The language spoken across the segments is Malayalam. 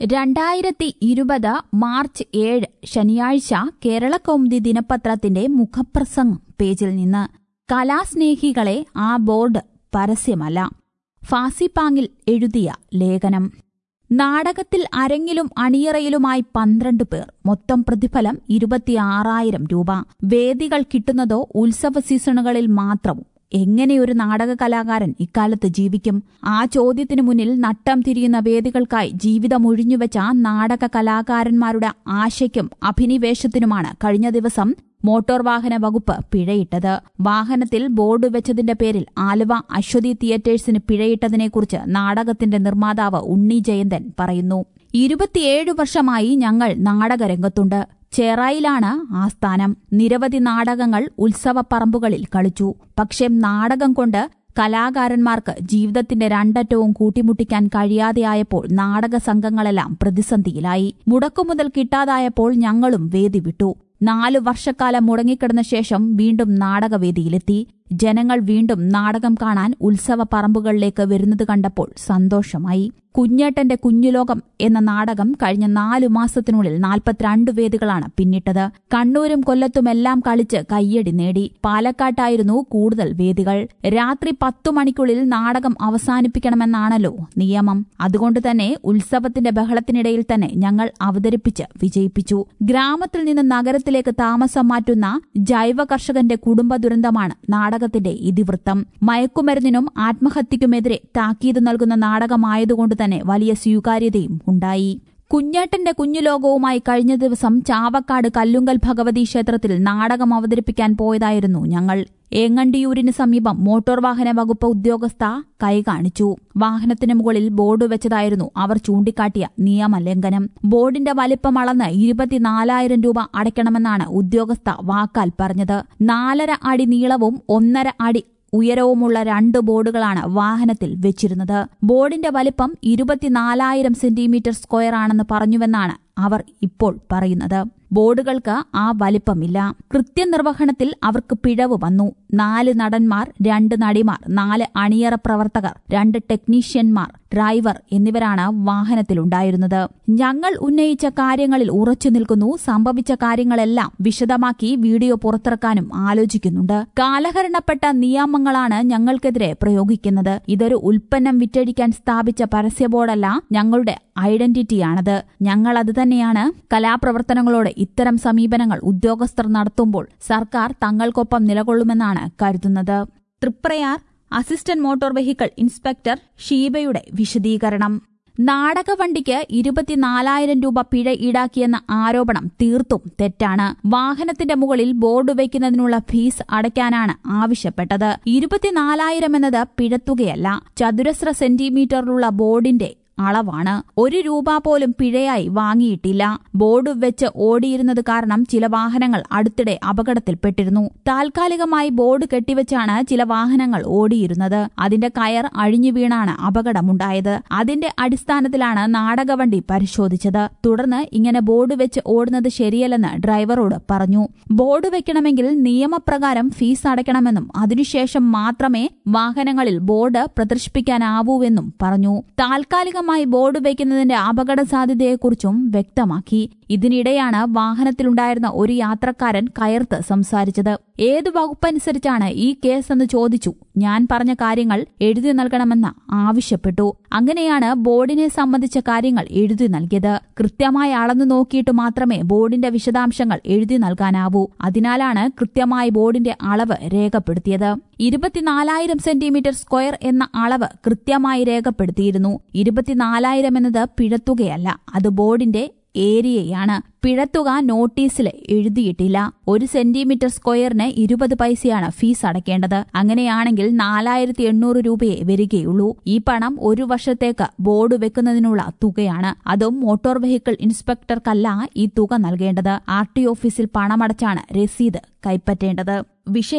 രണ്ടായിരത്തി ഇരുപത് മാർച്ച് ഏഴ് ശനിയാഴ്ച കേരള കൗമുദി ദിനപത്രത്തിന്റെ മുഖപ്രസംഗം പേജിൽ നിന്ന് കലാസ്നേഹികളെ ആ ബോർഡ് പരസ്യമല്ല ഫാസിപ്പാങ്ങിൽ എഴുതിയ ലേഖനം നാടകത്തിൽ അരങ്ങിലും അണിയറയിലുമായി പന്ത്രണ്ട് പേർ മൊത്തം പ്രതിഫലം ഇരുപത്തിയാറായിരം രൂപ വേദികൾ കിട്ടുന്നതോ ഉത്സവ സീസണുകളിൽ മാത്രവും എങ്ങനെയൊരു നാടക കലാകാരൻ ഇക്കാലത്ത് ജീവിക്കും ആ ചോദ്യത്തിനു മുന്നിൽ നട്ടം തിരിയുന്ന വേദികൾക്കായി ജീവിതം ഒഴിഞ്ഞുവെച്ച നാടക കലാകാരന്മാരുടെ ആശയ്ക്കും അഭിനിവേശത്തിനുമാണ് കഴിഞ്ഞ ദിവസം മോട്ടോർ വാഹന വകുപ്പ് പിഴയിട്ടത് വാഹനത്തിൽ ബോർഡ് വെച്ചതിന്റെ പേരിൽ ആലുവ അശ്വതി തിയേറ്റേഴ്സിന് പിഴയിട്ടതിനെക്കുറിച്ച് നാടകത്തിന്റെ നിർമ്മാതാവ് ഉണ്ണി ജയന്തൻ പറയുന്നു ഇരുപത്തിയേഴ് വർഷമായി ഞങ്ങൾ നാടകരംഗത്തുണ്ട് ചേറായിലാണ് ആസ്ഥാനം നിരവധി നാടകങ്ങൾ ഉത്സവപ്പറമ്പുകളിൽ കളിച്ചു പക്ഷേ നാടകം കൊണ്ട് കലാകാരന്മാർക്ക് ജീവിതത്തിന്റെ രണ്ടറ്റവും കൂട്ടിമുട്ടിക്കാൻ കഴിയാതെയായപ്പോൾ നാടക സംഘങ്ങളെല്ലാം പ്രതിസന്ധിയിലായി മുടക്കുമുതൽ കിട്ടാതായപ്പോൾ ഞങ്ങളും വേദി വിട്ടു നാലു വർഷക്കാലം മുടങ്ങിക്കിടന്ന ശേഷം വീണ്ടും നാടകവേദിയിലെത്തി ജനങ്ങൾ വീണ്ടും നാടകം കാണാൻ ഉത്സവ പറമ്പുകളിലേക്ക് വരുന്നത് കണ്ടപ്പോൾ സന്തോഷമായി കുഞ്ഞേട്ടന്റെ കുഞ്ഞുലോകം എന്ന നാടകം കഴിഞ്ഞ നാലു മാസത്തിനുള്ളിൽ നാൽപ്പത്തിരണ്ട് വേദികളാണ് പിന്നിട്ടത് കണ്ണൂരും കൊല്ലത്തുമെല്ലാം കളിച്ച് കയ്യടി നേടി പാലക്കാട്ടായിരുന്നു കൂടുതൽ വേദികൾ രാത്രി പത്തു മണിക്കുള്ളിൽ നാടകം അവസാനിപ്പിക്കണമെന്നാണല്ലോ നിയമം അതുകൊണ്ട് തന്നെ ഉത്സവത്തിന്റെ ബഹളത്തിനിടയിൽ തന്നെ ഞങ്ങൾ അവതരിപ്പിച്ച് വിജയിപ്പിച്ചു ഗ്രാമത്തിൽ നിന്ന് നഗരത്തിലേക്ക് താമസം മാറ്റുന്ന ജൈവ കർഷകന്റെ കുടുംബ ദുരന്തമാണ് നാടകത്തിന്റെ ഇതിവൃത്തം മയക്കുമരുന്നിനും ആത്മഹത്യക്കുമെതിരെ താക്കീത് നൽകുന്ന നാടകമായതുകൊണ്ട് തന്നെ വലിയ സ്വീകാര്യതയും ഉണ്ടായി കുഞ്ഞേട്ടന്റെ കുഞ്ഞുലോകവുമായി കഴിഞ്ഞ ദിവസം ചാവക്കാട് കല്ലുങ്കൽ ഭഗവതി ക്ഷേത്രത്തിൽ നാടകം അവതരിപ്പിക്കാൻ പോയതായിരുന്നു ഞങ്ങൾ ഏങ്ങണ്ടിയൂരിന് സമീപം മോട്ടോർ വാഹന വകുപ്പ് ഉദ്യോഗസ്ഥ കൈ കാണിച്ചു വാഹനത്തിന് മുകളിൽ ബോർഡ് വെച്ചതായിരുന്നു അവർ ചൂണ്ടിക്കാട്ടിയ നിയമലംഘനം ബോർഡിന്റെ വലിപ്പം അളന്ന് ഇരുപത്തിനാലായിരം രൂപ അടയ്ക്കണമെന്നാണ് ഉദ്യോഗസ്ഥ വാക്കാൽ പറഞ്ഞത് നാലര അടി നീളവും ഒന്നര അടി ഉയരവുമുള്ള രണ്ട് ബോർഡുകളാണ് വാഹനത്തിൽ വെച്ചിരുന്നത് ബോർഡിന്റെ വലിപ്പം ഇരുപത്തിനാലായിരം സെന്റിമീറ്റർ സ്ക്വയർ ആണെന്ന് പറഞ്ഞുവെന്നാണ് അവർ ഇപ്പോൾ പറയുന്നത് ബോർഡുകൾക്ക് ആ വലിപ്പമില്ല കൃത്യനിർവഹണത്തിൽ അവർക്ക് പിഴവ് വന്നു നാല് നടന്മാർ രണ്ട് നടിമാർ നാല് അണിയറ പ്രവർത്തകർ രണ്ട് ടെക്നീഷ്യന്മാർ ഡ്രൈവർ എന്നിവരാണ് വാഹനത്തിലുണ്ടായിരുന്നത് ഞങ്ങൾ ഉന്നയിച്ച കാര്യങ്ങളിൽ ഉറച്ചു നിൽക്കുന്നു സംഭവിച്ച കാര്യങ്ങളെല്ലാം വിശദമാക്കി വീഡിയോ പുറത്തിറക്കാനും ആലോചിക്കുന്നുണ്ട് കാലഹരണപ്പെട്ട നിയമങ്ങളാണ് ഞങ്ങൾക്കെതിരെ പ്രയോഗിക്കുന്നത് ഇതൊരു ഉൽപ്പന്നം വിറ്റഴിക്കാൻ സ്ഥാപിച്ച പരസ്യ ബോർഡല്ല ഞങ്ങളുടെ ഐഡന്റിറ്റിയാണത് ഞങ്ങൾ അത് തന്നെയാണ് കലാപ്രവർത്തനങ്ങളോട് ഇത്തരം സമീപനങ്ങൾ ഉദ്യോഗസ്ഥർ നടത്തുമ്പോൾ സർക്കാർ തങ്ങൾക്കൊപ്പം നിലകൊള്ളുമെന്നാണ് കരുതുന്നത് Triprayar assistant motor vehicle inspector ഷീബയുടെ വിശദീകരണം നാടകവണ്ടിക്ക് ഇരുപത്തിനാലായിരം രൂപ പിഴ ഈടാക്കിയെന്ന ആരോപണം തീർത്തും തെറ്റാണ് വാഹനത്തിന്റെ മുകളിൽ ബോർഡ് വയ്ക്കുന്നതിനുള്ള ഫീസ് അടയ്ക്കാനാണ് ആവശ്യപ്പെട്ടത് ഇരുപത്തിനാലായിരം എന്നത് പിഴത്തുകയല്ല ചതുരശ്ര സെന്റിമീറ്ററിലുള്ള ബോർഡിന്റെ അളവാണ് ഒരു രൂപ പോലും പിഴയായി വാങ്ങിയിട്ടില്ല ബോർഡ് വെച്ച് ഓടിയിരുന്നത് കാരണം ചില വാഹനങ്ങൾ അടുത്തിടെ അപകടത്തിൽപ്പെട്ടിരുന്നു താൽക്കാലികമായി ബോർഡ് കെട്ടിവെച്ചാണ് ചില വാഹനങ്ങൾ ഓടിയിരുന്നത് അതിന്റെ കയർ അഴിഞ്ഞു വീണാണ് അപകടമുണ്ടായത് അതിന്റെ അടിസ്ഥാനത്തിലാണ് നാടകവണ്ടി പരിശോധിച്ചത് തുടർന്ന് ഇങ്ങനെ ബോർഡ് വെച്ച് ഓടുന്നത് ശരിയല്ലെന്ന് ഡ്രൈവറോട് പറഞ്ഞു ബോർഡ് വെക്കണമെങ്കിൽ നിയമപ്രകാരം ഫീസ് അടയ്ക്കണമെന്നും അതിനുശേഷം മാത്രമേ വാഹനങ്ങളിൽ ബോർഡ് പ്രദർശിപ്പിക്കാനാവൂവെന്നും പറഞ്ഞു താൽക്കാലിക ഭാഗമായി ബോർഡ് വയ്ക്കുന്നതിന്റെ അപകട സാധ്യതയെക്കുറിച്ചും വ്യക്തമാക്കി ഇതിനിടെയാണ് വാഹനത്തിലുണ്ടായിരുന്ന ഒരു യാത്രക്കാരൻ കയർത്ത് സംസാരിച്ചത് ഏത് വകുപ്പനുസരിച്ചാണ് ഈ കേസെന്ന് ചോദിച്ചു ഞാൻ പറഞ്ഞ കാര്യങ്ങൾ എഴുതി നൽകണമെന്ന് ആവശ്യപ്പെട്ടു അങ്ങനെയാണ് ബോർഡിനെ സംബന്ധിച്ച കാര്യങ്ങൾ എഴുതി നൽകിയത് കൃത്യമായി അളന്നു നോക്കിയിട്ട് മാത്രമേ ബോർഡിന്റെ വിശദാംശങ്ങൾ എഴുതി നൽകാനാവൂ അതിനാലാണ് കൃത്യമായി ബോർഡിന്റെ അളവ് രേഖപ്പെടുത്തിയത് ഇരുപത്തിനാലായിരം സെന്റിമീറ്റർ സ്ക്വയർ എന്ന അളവ് കൃത്യമായി രേഖപ്പെടുത്തിയിരുന്നു ഇരുപത്തിനാലായിരം എന്നത് പിഴത്തുകയല്ല അത് ബോർഡിന്റെ ഏരിയയാണ് പിഴത്തുക നോട്ടീസിൽ എഴുതിയിട്ടില്ല ഒരു സെന്റിമീറ്റർ സ്ക്വയറിന് ഇരുപത് പൈസയാണ് ഫീസ് അടയ്ക്കേണ്ടത് അങ്ങനെയാണെങ്കിൽ നാലായിരത്തി എണ്ണൂറ് രൂപയെ വരികയുള്ളൂ ഈ പണം ഒരു വർഷത്തേക്ക് ബോർഡ് വെക്കുന്നതിനുള്ള തുകയാണ് അതും മോട്ടോർ വെഹിക്കിൾ ഇൻസ്പെക്ടർക്കല്ല ഈ തുക നൽകേണ്ടത് ആർ ടി ഓഫീസിൽ പണമടച്ചാണ് രസീത് കൈപ്പറ്റേണ്ടത്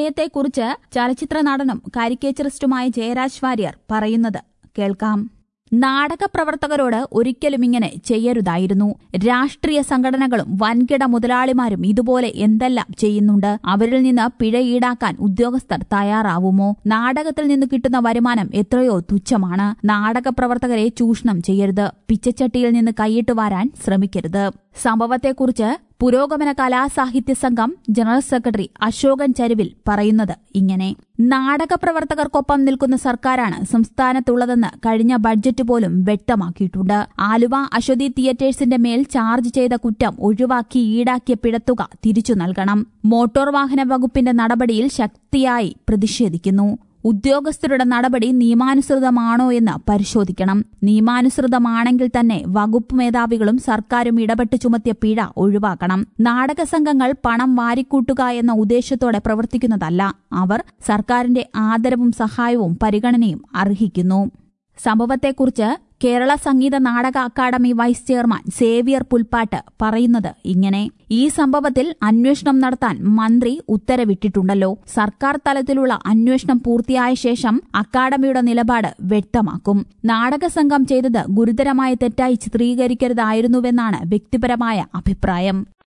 വിഷയത്തെക്കുറിച്ച് ചലച്ചിത്ര നടനും കാരിക്കേച്ചറിസ്റ്റുമായ ജയരാജ് വാര്യർ പറയുന്നത് കേൾക്കാം നാടക പ്രവർത്തകരോട് ഒരിക്കലും ഇങ്ങനെ ചെയ്യരുതായിരുന്നു രാഷ്ട്രീയ സംഘടനകളും വൻകിട മുതലാളിമാരും ഇതുപോലെ എന്തെല്ലാം ചെയ്യുന്നുണ്ട് അവരിൽ നിന്ന് പിഴ ഈടാക്കാൻ ഉദ്യോഗസ്ഥർ തയ്യാറാവുമോ നാടകത്തിൽ നിന്ന് കിട്ടുന്ന വരുമാനം എത്രയോ തുച്ഛമാണ് നാടക പ്രവർത്തകരെ ചൂഷണം ചെയ്യരുത് പിച്ചച്ചട്ടിയിൽ നിന്ന് കൈയിട്ട് വാരാൻ ശ്രമിക്കരുത് സംഭവത്തെക്കുറിച്ച് പുരോഗമന കലാസാഹിത്യ സംഘം ജനറൽ സെക്രട്ടറി അശോകൻ ചരുവിൽ പറയുന്നത് ഇങ്ങനെ നാടക പ്രവർത്തകർക്കൊപ്പം നിൽക്കുന്ന സർക്കാരാണ് സംസ്ഥാനത്തുള്ളതെന്ന് കഴിഞ്ഞ ബഡ്ജറ്റ് പോലും വ്യക്തമാക്കിയിട്ടുണ്ട് ആലുവ അശ്വതി തിയേറ്റേഴ്സിന്റെ മേൽ ചാർജ് ചെയ്ത കുറ്റം ഒഴിവാക്കി ഈടാക്കിയ പിഴത്തുക തിരിച്ചു നൽകണം മോട്ടോർ വാഹന വകുപ്പിന്റെ നടപടിയിൽ ശക്തിയായി പ്രതിഷേധിക്കുന്നു ഉദ്യോഗസ്ഥരുടെ നടപടി നിയമാനുസൃതമാണോ എന്ന് പരിശോധിക്കണം നിയമാനുസൃതമാണെങ്കിൽ തന്നെ വകുപ്പ് മേധാവികളും സർക്കാരും ഇടപെട്ട് ചുമത്തിയ പിഴ ഒഴിവാക്കണം നാടക സംഘങ്ങൾ പണം വാരിക്കൂട്ടുക എന്ന ഉദ്ദേശത്തോടെ പ്രവർത്തിക്കുന്നതല്ല അവർ സർക്കാരിന്റെ ആദരവും സഹായവും പരിഗണനയും അർഹിക്കുന്നു സംഭവത്തെക്കുറിച്ച് Kerala Sangeetha Nataka academy vice chairman Xavier Pulppattu പറയുന്നത് ഇങ്ങനെ ഈ സംഭവത്തിൽ അന്വേഷണം നടത്താൻ മന്ത്രി ഉത്തരവിട്ടിട്ടുണ്ടല്ലോ സർക്കാർ തലത്തിലുള്ള അന്വേഷണം പൂർത്തിയായ ശേഷം അക്കാദമിയുടെ നിലപാട് വ്യക്തമാക്കും നാടക സംഘം ചെയ്തത് ഗുരുതരമായ തെറ്റായി ചിത്രീകരിക്കരുതായിരുന്നുവെന്നാണ് വ്യക്തിപരമായ അഭിപ്രായം